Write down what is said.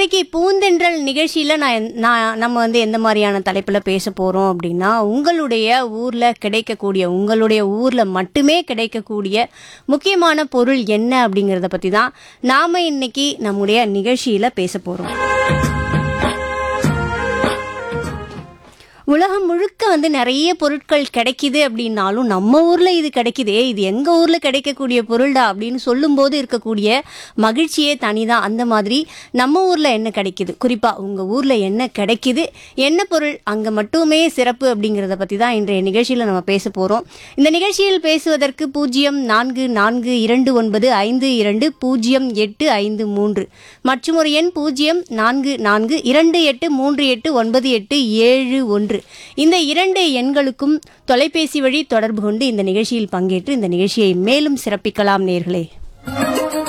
இன்றைக்கு பூந்தென்றல் நிகழ்ச்சியில் நான் என்- நான் நம்ம வந்து எந்த மாதிரியான தலைப்பில் பேச போகிறோம் அப்படின்னா உங்களுடைய ஊரில் கிடைக்கக்கூடிய உங்களுடைய ஊரில் மட்டுமே கிடைக்கக்கூடிய முக்கியமான பொருள் என்ன அப்படிங்கிறத பற்றி தான் நாம் இன்னைக்கு நம்முடைய நிகழ்ச்சியில் பேச போகிறோம் உலகம் முழுக்க வந்து நிறைய பொருட்கள் கிடைக்குது அப்படின்னாலும் நம்ம ஊர்ல இது கிடைக்குதே இது எங்க ஊர்ல கிடைக்கக்கூடிய பொருள்டா அப்படின்னு சொல்லும்போது இருக்கக்கூடிய மகிழ்ச்சியே தனிதான் அந்த மாதிரி நம்ம ஊர்ல என்ன கிடைக்குது குறிப்பா உங்க ஊர்ல என்ன கிடைக்குது என்ன பொருள் அங்க மட்டுமே சிறப்பு அப்படிங்கிறத பத்தி தான் இன்றைய நிகழ்ச்சியில நம்ம பேச போறோம் இந்த நிகழ்ச்சியில் பேசுவதற்கு பூஜ்ஜியம் நான்கு நான்கு இரண்டு ஒன்பது ஐந்து இரண்டு பூஜ்ஜியம் எட்டு ஐந்து மூன்று மற்றும் ஒரு எண் பூஜ்ஜியம் நான்கு நான்கு இரண்டு எட்டு மூன்று எட்டு ஒன்பது எட்டு ஏழு ஒன்று இந்த இரண்டு எண்களுக்கும் தொலைபேசி வழி தொடர்பு கொண்டு இந்த நிகழ்ச்சியில் பங்கேற்று இந்த நிகழ்ச்சியை மேலும் சிறப்பிக்கலாம் நேர்களே